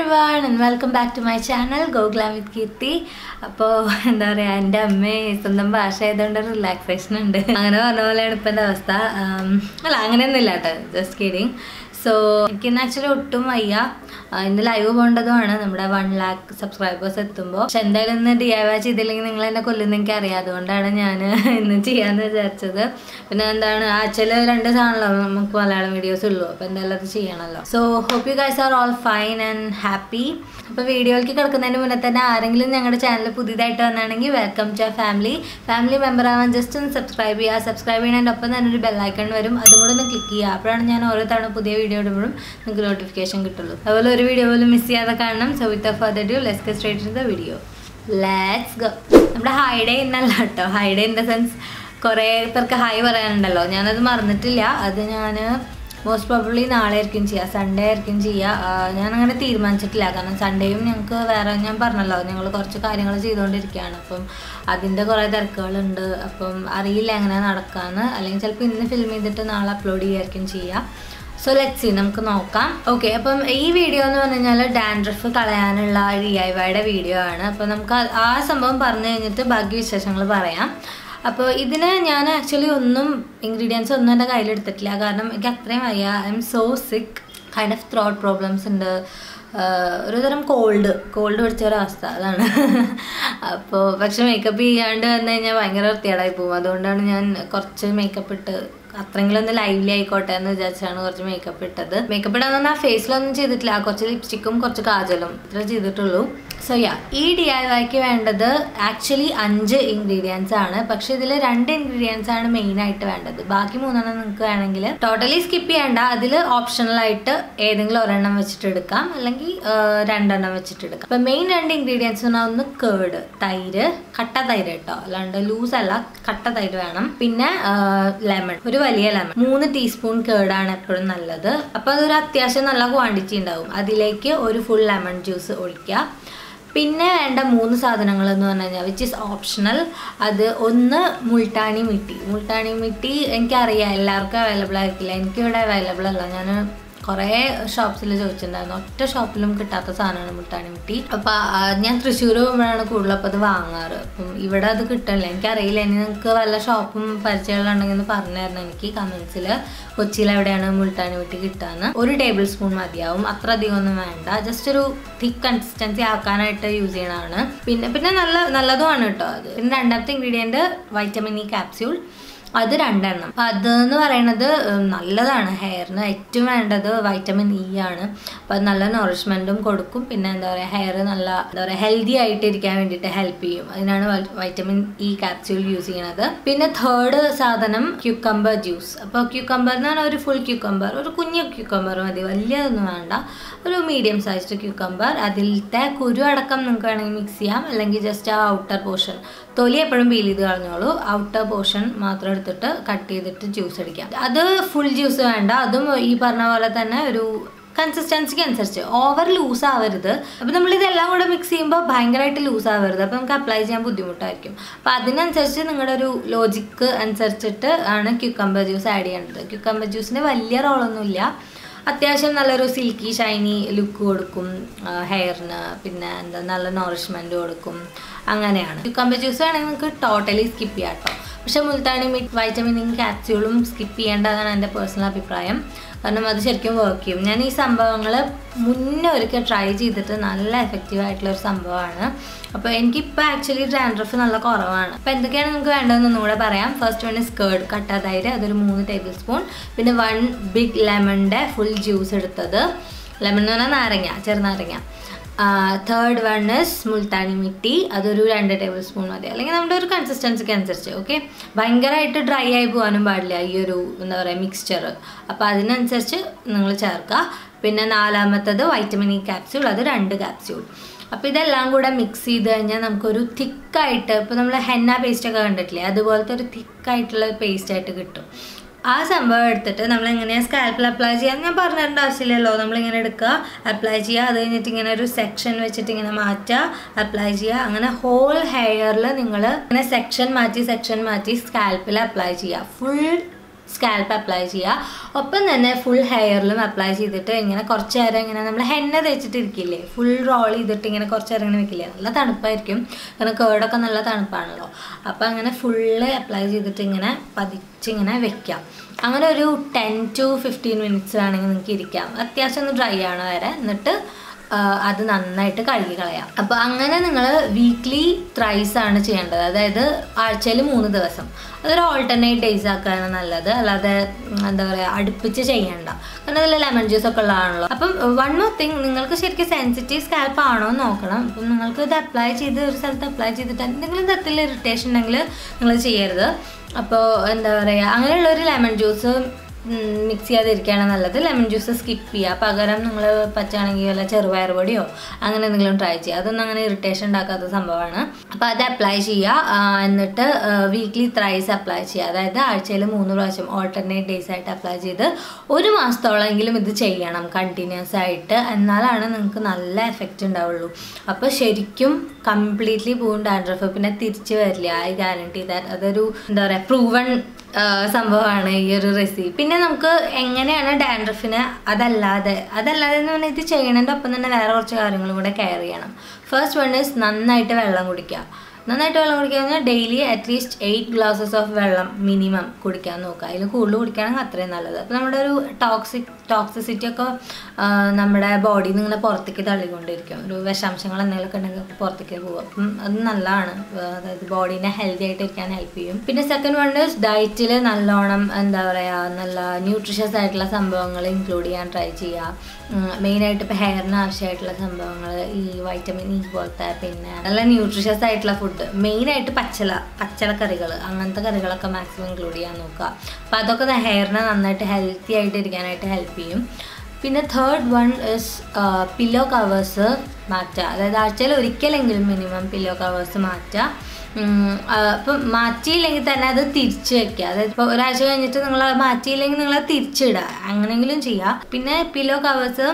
everyone and welcome back to my channel ഗോഗ്ലാം with Keerthi അപ്പോൾ എന്താ പറയുക എൻ്റെ അമ്മയെ സ്വന്തം ഭാഷ ആയതുകൊണ്ട് റിലാക്സേഷൻ ഉണ്ട് അങ്ങനെ പറഞ്ഞ പോലെയാണ് ഇപ്പം എൻ്റെ അവസ്ഥ ഉം, അല്ല അങ്ങനെയൊന്നും ഇല്ല കേട്ടോ ജസ്റ്റ് കിഡിങ് സോ എനിക്കിന്ന് ആക്ച്വലി ഒട്ടും വയ്യ ആ, ഇന്ന് ലൈവ് പോകേണ്ടതുമാണ് നമ്മുടെ വൺ ലാക്ക് സബ്സ്ക്രൈബേഴ്സ് എത്തുമ്പോൾ പക്ഷെ എന്തായാലും ഇന്ന് ഡി ഐ വാച്ച് ചെയ്തില്ലെങ്കിൽ നിങ്ങൾ എന്നെ കൊല്ലുന്ന എനിക്ക് അറിയാം അതുകൊണ്ടാണ് ഞാൻ ഇന്ന് ചെയ്യാമെന്ന് വിചാരിച്ചത് പിന്നെ എന്താണ് ആഴ്ചയിൽ രണ്ട് സാധനമല്ലോ നമുക്ക് മലയാളം വീഡിയോസ് ഉള്ളൂ അപ്പോൾ എന്തായാലും അത് ചെയ്യണമല്ലോ so hope you guys are all fine and happy അപ്പോൾ വീഡിയോയിലേക്ക് കിടക്കുന്നതിന് മുന്നേ തന്നെ ആരെങ്കിലും ഞങ്ങളുടെ ചാനൽ പുതിയതായിട്ട് വന്നാണെങ്കിൽ welcome to family family member ആവാൻ ജസ്റ്റ് ഒന്ന് സബ്സ്ക്രൈബ് ചെയ്യുക സബ്സ്ക്രൈബ് ചെയ്യുന്നതിൻ്റെ ഒപ്പം തന്നെ ഒരു ബെല്ലൈക്കൺ വരും അതും കൂടെ ഒന്ന് ക്ലിക്ക് ചെയ്യുക അപ്പോഴാണ് ഞാൻ ഓരോ തവണ പുതിയ വീഡിയോ ഇടുമ്പോഴും നിങ്ങൾക്ക് നോട്ടിഫിക്കേഷൻ കിട്ടുള്ളൂ അതുപോലെ ഒരു വീഡിയോ പോലും മിസ് ചെയ്യാതെ കാണണം so with further due let's get straight in the video let's go നമ്മുടെ ഹൈ ഡേ ഇന്നല്ല കേട്ടോ hair day in the sense കുറേ പേർക്ക് ഹായ് പറയാനുണ്ടല്ലോ ഞാനത് മറന്നിട്ടില്ല അത് ഞാൻ മോസ്റ്റ് പ്രോബബ്ലി നാളെ ആയിരിക്കും ചെയ്യുക സൺഡേ ആയിരിക്കും ചെയ്യുക ആ, ഞാനങ്ങനെ തീരുമാനിച്ചിട്ടില്ല കാരണം സൺഡേയും ഞങ്ങൾക്ക് വേറെ ഞാൻ പറഞ്ഞല്ലോ ഞങ്ങൾ കുറച്ച് കാര്യങ്ങൾ ചെയ്തുകൊണ്ടിരിക്കുകയാണ് അപ്പം അതിൻ്റെ കുറേ തിരക്കുകളുണ്ട് അപ്പം അറിയില്ല എങ്ങനെ നടക്കാമെന്ന് അല്ലെങ്കിൽ ചിലപ്പോൾ ഇന്ന് ഫിലിം ചെയ്തിട്ട് നാളെ അപ്ലോഡ് ചെയ്യായിരിക്കും ചെയ്യുക സോ ലെറ്റ് സി നമുക്ക് നോക്കാം ഓക്കെ അപ്പം ഈ വീഡിയോ എന്ന് പറഞ്ഞു കഴിഞ്ഞാൽ ഡാൻഡ്രഫ് കളയാനുള്ള ഡി ഐ വൈയുടെ വീഡിയോ ആണ് അപ്പോൾ നമുക്ക് ആ- ആ സംഭവം പറഞ്ഞു കഴിഞ്ഞിട്ട് ബാക്കി വിശേഷങ്ങൾ പറയാം അപ്പോൾ ഇതിന് ഞാൻ ആക്ച്വലി ഒന്നും ഇൻഗ്രീഡിയൻസ് ഒന്നും എൻ്റെ കയ്യിലെടുത്തിട്ടില്ല കാരണം എനിക്ക് അത്രയും വയ്യ I M so sick kind of throat problems ഉണ്ട് ആഹ് ഒരു തരം കോൾഡ് കോൾഡ് പിടിച്ച ഒരവസ്ഥ അതാണ് അപ്പോൾ പക്ഷെ മേക്കപ്പ് ചെയ്യാണ്ട് വന്നു കഴിഞ്ഞാൽ ഭയങ്കര വൃത്തികേടായി പോകും അതുകൊണ്ടാണ് ഞാൻ കുറച്ച് മേക്കപ്പ് ഇട്ട് അത്രയെങ്കിലും ഒന്ന് ലൈവ്ലി ആയിക്കോട്ടെ എന്ന് വിചാരിച്ചാണ് കുറച്ച് മേക്കപ്പ് ഇട്ടത് മേക്കപ്പ് ഇടാന്ന് ആ ഫേസിലൊന്നും ചെയ്തിട്ടില്ല കുറച്ച് ലിപ്സ്റ്റിക്കും കുറച്ച് കാജലും ഇത്ര ചെയ്തിട്ടുള്ളൂ സോ യാ ഈ ഡി ഐ വൈക്ക് വേണ്ടത് ആക്ച്വലി അഞ്ച് ഇൻഗ്രീഡിയൻസ് ആണ് പക്ഷെ ഇതിൽ രണ്ട് ഇൻഗ്രീഡിയൻസ് ആണ് മെയിൻ ആയിട്ട് വേണ്ടത് ബാക്കി മൂന്നെണ്ണം നിങ്ങൾക്ക് വേണമെങ്കിൽ ടോട്ടലി സ്കിപ്പ് ചെയ്യേണ്ട അതിൽ ഓപ്ഷണൽ ആയിട്ട് ഏതെങ്കിലും ഒരെണ്ണം വെച്ചിട്ട് എടുക്കാം അല്ലെങ്കിൽ ആ, രണ്ടെണ്ണം വെച്ചിട്ട് എടുക്കാം അപ്പൊ മെയിൻ രണ്ട് ഇൻഗ്രീഡിയൻസ് പറഞ്ഞാൽ ഒന്ന് കേട് തൈര് കട്ട തൈര് കേട്ടോ അല്ലാണ്ട് ലൂസ് അല്ല കട്ട തൈര് വേണം പിന്നെ ലെമൺ ഒരു വലിയ ലെമൺ മൂന്ന് ടീസ്പൂൺ കേടാണ് എപ്പോഴും നല്ലത് അപ്പൊ അതൊരു അത്യാവശ്യം നല്ല ക്വാണ്ടിറ്റി ഉണ്ടാവും അതിലേക്ക് ഒരു ഫുൾ ലെമൺ ജ്യൂസ് ഒഴിക്കുക പിന്നെ വേണ്ട മൂന്ന് സാധനങ്ങൾ എന്ന് പറഞ്ഞു കഴിഞ്ഞാൽ വിച്ച് ഇസ് ഓപ്ഷണൽ അത് ഒന്ന് മുൾട്ടാണി മിട്ടി മുൾട്ടാണി മിട്ടി എനിക്കറിയാം എല്ലാവർക്കും അവൈലബിൾ ആയിരിക്കില്ല എനിക്കിവിടെ അവൈലബിൾ അല്ല ഞാൻ കുറേ ഷോപ്സിൽ ചോദിച്ചിട്ടുണ്ടായിരുന്നു ഒറ്റ ഷോപ്പിലും കിട്ടാത്ത സാധനമാണ് മുൾട്ടാണി മിട്ടി അപ്പം ഞാൻ തൃശ്ശൂർ പോകുമ്പോഴാണ് കൂടുതൽ അപ്പം അത് വാങ്ങാറ് അപ്പം ഇവിടെ അത് കിട്ടണില്ല എനിക്കറിയില്ല ഇനി നിങ്ങൾക്ക് വല്ല ഷോപ്പും പരിചയമുണ്ടെങ്കിൽ ഒന്ന് പറഞ്ഞു തരണം എനിക്ക് കമൻസിൽ കൊച്ചിയിൽ എവിടെയാണ് മുൾട്ടാണി മിട്ടി കിട്ടാന്ന് ഒരു ടേബിൾ സ്പൂൺ മതിയാവും അത്ര അധികം ഒന്നും വേണ്ട ജസ്റ്റ് ഒരു തിക്ക് കൺസിസ്റ്റൻസി ആക്കാനായിട്ട് യൂസ് ചെയ്യണതാണ് പിന്നെ പിന്നെ നല്ല നല്ലതുമാണ് കേട്ടോ അത് പിന്നെ രണ്ടാമത്തെ ഇൻഗ്രീഡിയൻറ്റ് വൈറ്റമിൻ ഇ ക്യാപ്സ്യൂൾ അത് രണ്ടെണ്ണം അപ്പം അതെന്ന് പറയണത് ഉം, നല്ലതാണ് ഹെയറിന് ഏറ്റവും വേണ്ടത് വൈറ്റമിൻ ഇ ആണ് അപ്പം അത് നല്ല നോറിഷ്മെൻറ്റും കൊടുക്കും പിന്നെ എന്താ പറയുക ഹെയർ നല്ല എന്താ പറയുക ഹെൽത്തി ആയിട്ട് ഇരിക്കാൻ വേണ്ടിയിട്ട് ഹെൽപ്പ് ചെയ്യും അതിനാണ് വൈറ്റമിൻ ഇ ക്യാപ്സ്യൂൾ യൂസ് ചെയ്യണത് പിന്നെ തേർഡ് സാധനം ക്യൂക്കമ്പർ ജ്യൂസ് അപ്പോൾ ക്യൂക്കമ്പർ എന്ന് പറഞ്ഞാൽ ഒരു ഫുൾ ക്യൂക്കമ്പർ ഒരു കുഞ്ഞു ക്യൂക്കമ്പർ മതി വലിയതൊന്നും വേണ്ട ഒരു മീഡിയം സൈസ്ഡ് ക്യൂക്കമ്പർ അതിലത്തെ കുരു അടക്കം നിങ്ങൾക്ക് വേണമെങ്കിൽ മിക്സ് ചെയ്യാം അല്ലെങ്കിൽ ജസ്റ്റ് ആ ഔട്ടർ പോർഷൻ തൊലി എപ്പോഴും പീൽ ചെയ്ത് കളഞ്ഞോളൂ ഔട്ടർ പോർഷൻ മാത്രം എടുത്തിട്ട് കട്ട് ചെയ്തിട്ട് ജ്യൂസ് അടിക്കാം അത് ഫുൾ ജ്യൂസ് വേണ്ട അതും ഈ പറഞ്ഞ പോലെ തന്നെ ഒരു കൺസിസ്റ്റൻസിക്ക് അനുസരിച്ച് ഓവർ ലൂസ് ആവരുത് അപ്പം നമ്മൾ ഇതെല്ലാം കൂടെ മിക്സ് ചെയ്യുമ്പോൾ ഭയങ്കരമായിട്ട് ലൂസ് ആവരുത് അപ്പം നമുക്ക് അപ്ലൈ ചെയ്യാൻ ബുദ്ധിമുട്ടായിരിക്കും അപ്പം അതിനനുസരിച്ച് നിങ്ങളുടെ ഒരു ലോജിക്ക് അനുസരിച്ചിട്ട് ആണ് ക്യൂക്കമ്പർ ജ്യൂസ് ആഡ് ചെയ്യേണ്ടത് ക്യൂക്കമ്പർ ജ്യൂസിന് വലിയ റോളൊന്നുമില്ല അത്യാവശ്യം നല്ലൊരു സിൽക്കി ഷൈനി ലുക്ക് കൊടുക്കും ഹെയറിന് പിന്നെ എന്താ നല്ല നോറിഷ്മെൻറ്റ് കൊടുക്കും അങ്ങനെയാണ് ക്യൂക്കമ്പർ ജ്യൂസ് വേണമെങ്കിൽ നിങ്ങൾക്ക് ടോട്ടലി സ്കിപ്പ് ചെയ്യാം കേട്ടോ പക്ഷേ മുൽത്താണി മിറ്റ് വൈറ്റമിൻ ക്യാപ്സ്യൂളും സ്കിപ്പ് ചെയ്യേണ്ടതാണ് എൻ്റെ പേഴ്സണൽ അഭിപ്രായം കാരണം അത് ശരിക്കും വർക്ക് ചെയ്യും ഞാൻ ഈ സംഭവങ്ങൾ മുന്നേ ഒരിക്കൽ ട്രൈ ചെയ്തിട്ട് നല്ല എഫക്റ്റീവ് ആയിട്ടുള്ള ഒരു സംഭവമാണ് അപ്പോൾ എനിക്കിപ്പോൾ ആക്ച്വലി ഡാൻഡ്രഫ് നല്ല കുറവാണ് അപ്പോൾ എന്തൊക്കെയാണ് നമുക്ക് വേണ്ടതെന്ന് ഒന്നും കൂടെ പറയാം ഫസ്റ്റ് വൺ ഇസ് കേർഡ് കട്ട തൈര് അതൊരു മൂന്ന് ടേബിൾ സ്പൂൺ പിന്നെ വൺ ബിഗ് ലെമണിൻ്റെ ഫുൾ ജ്യൂസ് എടുത്തത് ലെമൺ എന്ന് പറഞ്ഞാൽ നാരങ്ങ ചെറുനാരങ്ങ third one is Multani mitti അതൊരു രണ്ട് ടേബിൾ സ്പൂൺ മതി അല്ലെങ്കിൽ നമ്മുടെ ഒരു കൺസിസ്റ്റൻസിക്ക് അനുസരിച്ച് ഓക്കെ ഭയങ്കരമായിട്ട് ഡ്രൈ ആയി പോകാനും പാടില്ല ഈ ഒരു എന്താ പറയുക മിക്സ്ചർ അപ്പോൾ അതിനനുസരിച്ച് നിങ്ങൾ ചേർക്കുക പിന്നെ നാലാമത്തത് വൈറ്റമിൻ ഇ ക്യാപ്സ്യൂൾ അത് രണ്ട് ക്യാപ്സ്യൂൾ അപ്പോൾ ഇതെല്ലാം കൂടെ മിക്സ് ചെയ്ത് കഴിഞ്ഞാൽ നമുക്കൊരു തിക്കായിട്ട് ഇപ്പോൾ നമ്മൾ ഹെന്ന പേസ്റ്റ് ഒക്കെ കണ്ടിട്ടില്ലേ അതുപോലത്തെ ഒരു തിക്കായിട്ടുള്ള പേസ്റ്റ് ആയിട്ട് കിട്ടും ആ സംഭവം എടുത്തിട്ട് നമ്മൾ എങ്ങനെയാണ് സ്കാൽപ്പിൽ അപ്ലൈ ചെയ്യാൻ ഞാൻ പറഞ്ഞു തരേണ്ട ആവശ്യമില്ലല്ലോ നമ്മളിങ്ങനെ എടുക്കുക അപ്ലൈ ചെയ്യുക അത് കഴിഞ്ഞിട്ട് ഇങ്ങനെ ഒരു സെക്ഷൻ വെച്ചിട്ട് ഇങ്ങനെ മാറ്റുക അപ്ലൈ ചെയ്യുക അങ്ങനെ ഹോൾ ഹെയറിൽ നിങ്ങൾ ഇങ്ങനെ സെക്ഷൻ മാറ്റി സെക്ഷൻ മാറ്റി സ്കാൽപ്പിൽ അപ്ലൈ ചെയ്യുക ഫുൾ സ്കാൽപ്പ് അപ്ലൈ ചെയ്യുക ഒപ്പം തന്നെ ഫുൾ ഹെയറിലും അപ്ലൈ ചെയ്തിട്ട് ഇങ്ങനെ കുറച്ച് നേരം ഇങ്ങനെ നമ്മൾ ഹെന്ന തേച്ചിട്ടിരിക്കില്ലേ ഫുൾ റോൾ ചെയ്തിട്ട് ഇങ്ങനെ കുറച്ച് നേരം ഇങ്ങനെ വെക്കില്ലേ നല്ല തണുപ്പായിരിക്കും കാരണം കേടൊക്കെ നല്ല തണുപ്പാണല്ലോ അപ്പോൾ അങ്ങനെ ഫുള്ള് അപ്ലൈ ചെയ്തിട്ട് ഇങ്ങനെ പതിച്ചിങ്ങനെ വെക്കാം അങ്ങനെ ഒരു ടെൻ ടു ഫിഫ്റ്റീൻ മിനിറ്റ്സ് വേണമെങ്കിൽ നിങ്ങൾക്ക് ഇരിക്കാം അത്യാവശ്യം ഒന്ന് ഡ്രൈ ആണ് വരെ എന്നിട്ട് ആ, അത് നന്നായിട്ട് കഴുകി കളയാം അപ്പോൾ അങ്ങനെ നിങ്ങൾ വീക്ക്ലി ത്രൈസ് ആണ് ചെയ്യേണ്ടത് അതായത് ആഴ്ചയിൽ മൂന്ന് ദിവസം അതൊരു ഓൾട്ടർനേറ്റ് ഡേയ്സ് ആക്കുകയാണ് നല്ലത് അല്ലാതെ ഉം, എന്താ പറയുക അടുപ്പിച്ച് ചെയ്യണ്ട കാരണം അതിൽ ലെമൺ ജ്യൂസ് ഒക്കെ ഉള്ളതാണല്ലോ അപ്പം വൺ മോർ തിങ് നിങ്ങൾക്ക് ശരിക്കും സെൻസിറ്റീവ് സ്കാൽപ്പ് ആണോ എന്ന് നോക്കണം അപ്പം നിങ്ങൾക്ക് ഇത് അപ്ലൈ ചെയ്ത് ഒരു സ്ഥലത്ത് അപ്ലൈ ചെയ്തിട്ട് എന്തെങ്കിലും തരത്തിൽ ഇറിറ്റേഷൻ ഉണ്ടെങ്കിൽ നിങ്ങൾ ചെയ്യരുത് അപ്പോൾ എന്താ പറയുക അങ്ങനെയുള്ള ഒരു ലെമൺ ജ്യൂസ് മിക്സ് ചെയ്യാതിരിക്കുകയാണ് നല്ലത് ലെമൺ ജ്യൂസ് സ്കിപ്പ് ചെയ്യുക പകരം നിങ്ങൾ പച്ചാണെങ്കിൽ വല്ല ചെറുപയർ പൊടിയോ അങ്ങനെ എന്തെങ്കിലും ട്രൈ ചെയ്യുക അതൊന്നും അങ്ങനെ ഇറിറ്റേഷൻ ഉണ്ടാക്കാത്ത സംഭവമാണ് അപ്പോൾ അത് അപ്ലൈ ചെയ്യുക ആ, എന്നിട്ട് വീക്ക്ലി ത്രൈസ് അപ്ലൈ ചെയ്യുക അതായത് ആഴ്ചയിൽ മൂന്ന് പ്രാവശ്യം ഓൾട്ടർനേറ്റ് ഡേയ്സ് ആയിട്ട് അപ്ലൈ ചെയ്ത് ഒരു മാസത്തോളമെങ്കിലും ഇത് ചെയ്യണം കണ്ടിന്യൂസ് ആയിട്ട് എന്നാലാണ് നിങ്ങൾക്ക് നല്ല എഫക്റ്റ് ഉണ്ടാവുള്ളൂ അപ്പോൾ ശരിക്കും കംപ്ലീറ്റ്ലി പോകും ഡാൻഡ്രഫ് പിന്നെ തിരിച്ചു വരില്ല ഐ ഗ്യാരണ്ടി ദാറ്റ് അതൊരു എന്താ പറയുക പ്രൂവൺ സംഭവമാണ് ഈ ഒരു റെസിപ്പി പിന്നെ നമുക്ക് എങ്ങനെയാണ് ഡാൻഡ്രഫിന് അതല്ലാതെ അതല്ലാതെ എന്ന് പറഞ്ഞാൽ ഇത് ചെയ്യണതിൻ്റെ ഒപ്പം തന്നെ വേറെ കുറച്ച് കാര്യങ്ങളും കൂടെ കെയർ ചെയ്യണം ഫസ്റ്റ് വൺ ഈസ് നന്നായിട്ട് വെള്ളം കുടിക്കുക നന്നായിട്ട് വെള്ളം കുടിക്കുക പറഞ്ഞാൽ daily at least eight glasses of വെള്ളം മിനിമം കുടിക്കാൻ നോക്കുക അതിൽ കൂടുതൽ കുടിക്കുകയാണെങ്കിൽ അത്രയും നല്ലത് അപ്പോൾ നമ്മുടെ ഒരു ടോക്സിക് ടോക്സിസിറ്റി ഒക്കെ ആ, നമ്മുടെ ബോഡിയിൽ നിന്ന് ഇങ്ങനെ പുറത്തേക്ക് തള്ളിക്കൊണ്ടിരിക്കും ഒരു വിഷാംശങ്ങൾ എന്തെങ്കിലുമൊക്കെ ഉണ്ടെങ്കിൽ പുറത്തേക്ക് പോകും അപ്പം അത് നല്ലതാണ് ആ, അതായത് ബോഡീനെ ഹെൽത്തി ആയിട്ട് ഇരിക്കാൻ ഹെൽപ്പ് ചെയ്യും പിന്നെ സെക്കൻഡ് വൺ ഇസ് ഡയറ്റിൽ നല്ലോണം എന്താ പറയുക നല്ല ന്യൂട്രീഷ്യസ് ആയിട്ടുള്ള സംഭവങ്ങൾ ഇൻക്ലൂഡ് ചെയ്യാൻ ട്രൈ ചെയ്യുക മെയിനായിട്ട് ഇപ്പോൾ ഹെയറിന് ആവശ്യമായിട്ടുള്ള സംഭവങ്ങൾ ഈ വൈറ്റമിൻ ഇ പോലത്തെ പിന്നെ നല്ല ന്യൂട്രീഷ്യസ് ആയിട്ടുള്ള ഫുഡ് മെയിനായിട്ട് പച്ചല പച്ചളക്കറികൾ അങ്ങനത്തെ കറികളൊക്കെ മാക്സിമം ഇൻക്ലൂഡ് ചെയ്യാൻ നോക്കുക അപ്പോൾ അതൊക്കെ ഹെയറിനെ നന്നായിട്ട് ഹെൽത്തി ആയിട്ട് ഇരിക്കാനായിട്ട് ഹെൽപ്പ് ചെയ്യും പിന്നെ third one is pillow covers മാറ്റുക അതായത് ആഴ്ചയിൽ ഒരിക്കലെങ്കിലും മിനിമം പില്ലോ കവേഴ്സ് മാറ്റുക ഉം, ആ, ഇപ്പം മാറ്റിയില്ലെങ്കിൽ തന്നെ അത് തിരിച്ചു വെക്കുക അതായത് ഇപ്പോൾ ഒരാഴ്ച കഴിഞ്ഞിട്ട് നിങ്ങൾ മാറ്റിയില്ലെങ്കിൽ നിങ്ങൾ അത് തിരിച്ചിടുക അങ്ങനെയെങ്കിലും ചെയ്യുക പിന്നെ പില്ലോ കവേഴ്സ്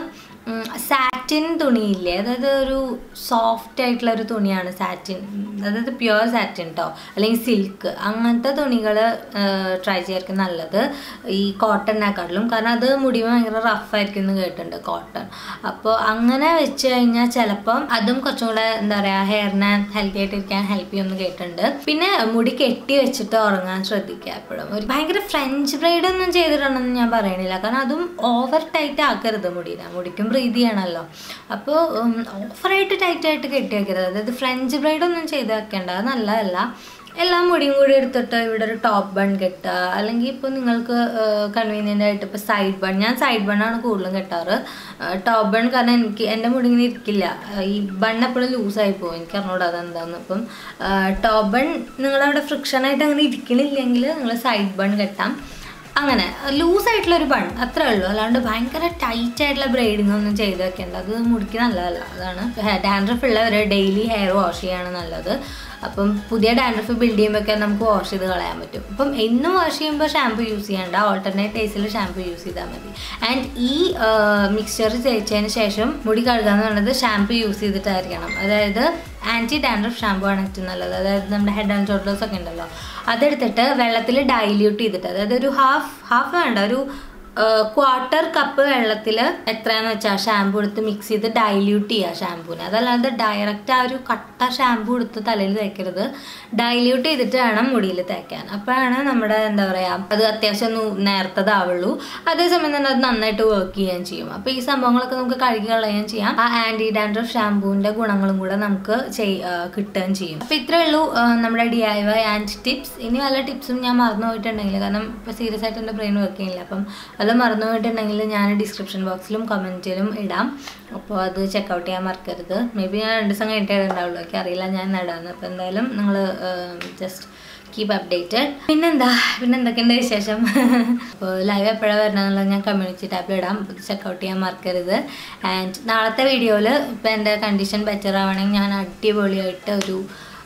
സാറ്റിൻ തുണിയില്ലേ അതായത് ഒരു സോഫ്റ്റ് ആയിട്ടുള്ള ഒരു തുണിയാണ് സാറ്റിൻ അതായത് പ്യുവർ സാറ്റിൻ കേട്ടോ അല്ലെങ്കിൽ സിൽക്ക് അങ്ങനത്തെ തുണികൾ ട്രൈ ചെയ്യായിരിക്കും നല്ലത് ഈ കോട്ടണിനെക്കാട്ടിലും കാരണം അത് മുടിമ ഭയങ്കര റഫായിരിക്കും എന്ന് കേട്ടിട്ടുണ്ട് കോട്ടൺ അപ്പോൾ അങ്ങനെ വെച്ച് കഴിഞ്ഞാൽ ചിലപ്പം അതും കുറച്ചും കൂടെ എന്താ പറയുക ഹെയറിനെ ഹെൽത്തി ആയിട്ട് ഇരിക്കാൻ ഹെൽപ്പ് ചെയ്യുമെന്ന് കേട്ടിട്ടുണ്ട് പിന്നെ മുടി കെട്ടി വെച്ചിട്ട് ഉറങ്ങാൻ ശ്രദ്ധിക്കുക എപ്പോഴും ഒരു ഭയങ്കര ഫ്രഞ്ച് ബ്രൈഡ് ഒന്നും ചെയ്തിട്ടുണ്ടെന്ന് ഞാൻ പറയണില്ല കാരണം അതും ഓവർ ടൈറ്റ് ആക്കരുത് മുടിനെ മുടിക്കും ബ്രീത് ചെയ്യണമല്ലോ അപ്പോൾ ഓവറായിട്ട് ടൈറ്റ് ആയിട്ട് കെട്ടി വെക്കരുത് അതായത് ഫ്രഞ്ച് ബ്രൈഡ് ഒന്നും ചെയ്ത് വെക്കേണ്ട അത് നല്ലതല്ല എല്ലാ മുടിയും കൂടി എടുത്തിട്ട് ഇവിടെ ഒരു ടോപ്പ് ബൺ കെട്ടുക അല്ലെങ്കിൽ ഇപ്പോൾ നിങ്ങൾക്ക് കൺവീനിയൻ്റ് ആയിട്ട് ഇപ്പോൾ സൈഡ് ബൺ ഞാൻ സൈഡ് ബണ്ണാണ് കൂടുതലും കെട്ടാറ് ടോപ്പ് ബൺ കാരണം എനിക്ക് എൻ്റെ മുടി ഇങ്ങനെ ഇരിക്കില്ല ആ, ഈ ബൺ എപ്പോഴും ലൂസായി പോകും എനിക്ക് അറിഞ്ഞൂടാ അതെന്താന്ന് അപ്പം ടോപ്പ് ബൺ നിങ്ങളവിടെ ഫ്രിക്ഷനായിട്ട് അങ്ങനെ ഇരിക്കണില്ലെങ്കിൽ നിങ്ങൾ സൈഡ് ബൺ കെട്ടാം അങ്ങനെ ലൂസ് ആയിട്ടുള്ള ഒരു ബൺ അത്രേ ഉള്ളൂ അല്ലാണ്ട് ഭയങ്കര ടൈറ്റ് ആയിട്ടുള്ള ബ്രൈഡിങ് ഒന്നും ചെയ്ത് വെക്കേണ്ട അത് മുടിക്ക് നല്ലതല്ല അതാണ് ഡാൻഡ്രഫ് ഉള്ളവർ ഡെയിലി ഹെയർ വാഷ് ചെയ്യാണ് നല്ലത് അപ്പം പുതിയ ഡാൻഡ്രഫ് ബിൽഡ് ചെയ്യുമ്പോഴൊക്കെ നമുക്ക് വാഷ് ചെയ്ത് കളയാൻ പറ്റും അപ്പം എന്നും വാഷ് ചെയ്യുമ്പോൾ ഷാമ്പു യൂസ് ചെയ്യേണ്ട ഓൾട്ടർനേറ്റ് ഡേയ്സിൽ ഷാമ്പു യൂസ് ചെയ്താൽ മതി ആൻഡ് ഈ മിക്സ്ചർ തേച്ചതിന് ശേഷം മുടി കഴുകുക എന്ന് പറയുന്നത് ഷാമ്പു യൂസ് ചെയ്തിട്ടായിരിക്കണം അതായത് ആൻറ്റി ഡാൻഡ്രഫ് ഷാമ്പു ആണ് ഏറ്റവും നല്ലത് അതായത് നമ്മുടെ ഹെഡ് ആൻഡ് ഷോൾഡേഴ്സ് ഒക്കെ ഉണ്ടല്ലോ അതെടുത്തിട്ട് വെള്ളത്തിൽ ഡൈല്യൂട്ട് ചെയ്തിട്ട് അതായത് ഒരു ഹാഫ് ഹാഫ് വേണ്ട ഒരു ക്വാർട്ടർ കപ്പ് വെള്ളത്തിൽ എത്രയാന്ന് വെച്ചാൽ ഷാമ്പു എടുത്ത് മിക്സ് ചെയ്ത് ഡൈല്യൂട്ട് ചെയ്യുക ഷാമ്പൂനെ അതല്ലാതെ ഡയറക്റ്റ് ആ ഒരു കട്ട ഷാമ്പു എടുത്ത് തലയിൽ തേക്കരുത് ഡൈല്യൂട്ട് ചെയ്തിട്ട് വേണം മുടിയിൽ തേക്കാൻ അപ്പോഴാണ് നമ്മുടെ എന്താ പറയുക അത് അത്യാവശ്യം ഒന്ന് നേർത്തതാവുള്ളൂ അതേസമയം തന്നെ അത് നന്നായിട്ട് വർക്ക് ചെയ്യുകയും ചെയ്യും അപ്പോൾ ഈ സംഭവങ്ങളൊക്കെ നമുക്ക് കഴുകി കളയുകയും ചെയ്യാം ആ ആൻറ്റി ഡാൻഡ്രഫ് ഷാമ്പൂവിൻ്റെ ഗുണങ്ങളും കൂടെ നമുക്ക് ചെയ് ആ, കിട്ടുകയും ചെയ്യും അപ്പോൾ ഇത്രയേ ഉള്ളൂ ആ, നമ്മുടെ D I Y and tips ഇനി വല്ല ടിപ്സും ഞാൻ മറന്നു പോയിട്ടുണ്ടെങ്കിൽ കാരണം ഇപ്പോൾ സീരിയസ് ആയിട്ട് എൻ്റെ ബ്രെയിൻ വർക്ക് ചെയ്യില്ല അപ്പം വല്ല മറന്നു പോയിട്ടുണ്ടെങ്കിൽ ഞാൻ ഡിസ്ക്രിപ്ഷൻ ബോക്സിലും കമൻറ്റിലും ഇടാം അപ്പോൾ അത് ചെക്കൗട്ട് ചെയ്യാൻ മറക്കരുത് മേ ബി ഞാൻ രണ്ട് ദിവസം കഴിഞ്ഞിട്ടേ ഉണ്ടാവുള്ളൂ എനിക്ക് അറിയില്ല ഞാൻ ഇടാന്ന് അപ്പോൾ എന്തായാലും നിങ്ങൾ ജസ്റ്റ് കീപ് അപ്ഡേറ്റഡ് പിന്നെന്താ പിന്നെ എന്തൊക്കെയുണ്ട് വിശേഷം അപ്പോൾ ലൈവ് എപ്പോഴാണ് വരണമെന്നുള്ളത് ഞാൻ കമ്മ്യൂണിറ്റി ടാബിൽ ഇടാം ചെക്കൗട്ട് ചെയ്യാൻ മറക്കരുത് ആൻഡ് നാളത്തെ വീഡിയോയിൽ ഇപ്പോൾ എൻ്റെ കണ്ടീഷൻ ബെറ്റർ ആവണമെങ്കിൽ ഞാൻ അടിപൊളിയായിട്ട് ഒരു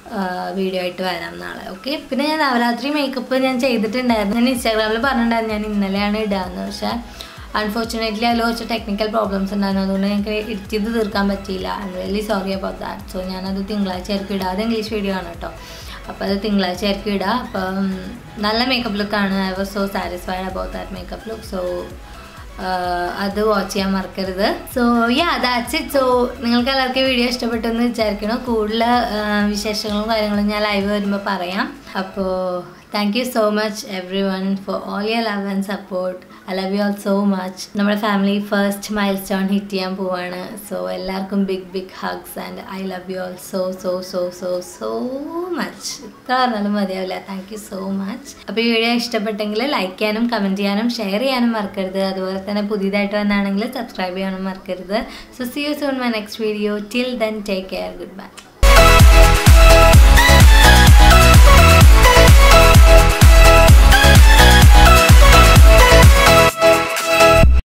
വീഡിയോ ആയിട്ട് വരാം നാളെ ഓക്കെ പിന്നെ ഞാൻ നവരാത്രി മേക്കപ്പ് ഞാൻ ചെയ്തിട്ടുണ്ടായിരുന്നു ഞാൻ ഇൻസ്റ്റാഗ്രാമിൽ പറഞ്ഞിട്ടുണ്ടായിരുന്നു ഞാൻ ഇന്നലെയാണ് ഇടാന്ന് പക്ഷേ അൺഫോർച്ചുനേറ്റ്ലി അതിൽ കുറച്ച് ടെക്നിക്കൽ പ്രോബ്ലംസ് ഉണ്ടായിരുന്നു അതുകൊണ്ട് ഞങ്ങൾക്ക് എഡിറ്റ് ചെയ്ത് തീർക്കാൻ പറ്റിയില്ല I really sorry about that so ഞാനത് തിങ്കളാഴ്ച ആയിരിക്കും ഇടാതെ ഇംഗ്ലീഷ് വീഡിയോ ആണ് കേട്ടോ അപ്പോൾ അത് തിങ്കളാഴ്ച ആയിരിക്കും ഇടുക അപ്പം നല്ല മേക്കപ്പ് ലുക്കാണ് I was so satisfied about that makeup look so അത് വാച്ച് ചെയ്യാൻ മറക്കരുത് so ya that's it so നിങ്ങൾക്ക് എല്ലാവർക്കും വീഡിയോ ഇഷ്ടപ്പെട്ടു എന്ന് വിചാരിക്കണം കൂടുതൽ വിശേഷങ്ങളും കാര്യങ്ങളും ഞാൻ ലൈവ് വരുമ്പോൾ പറയാം അപ്പോൾ thank you so much everyone for all your love and support I love you all so much നമ്മുടെ family first milestone hit ചെയ്യാൻ പോവാണ് സോ എല്ലാവർക്കും big big hugs and I love you all so so so so so much ഇത്ര പറഞ്ഞാലും മതിയാവില്ല thank you so much അപ്പോൾ ഈ video ഇഷ്ടപ്പെട്ടെങ്കിൽ ലൈക്ക് ചെയ്യാനും കമൻറ്റ് ചെയ്യാനും ഷെയർ ചെയ്യാനും മറക്കരുത് അതുപോലെ തന്നെ പുതിയതായിട്ട് വന്നാണെങ്കിൽ സബ്സ്ക്രൈബ് ചെയ്യാനും മറക്കരുത് so see you soon my next video till then take care good by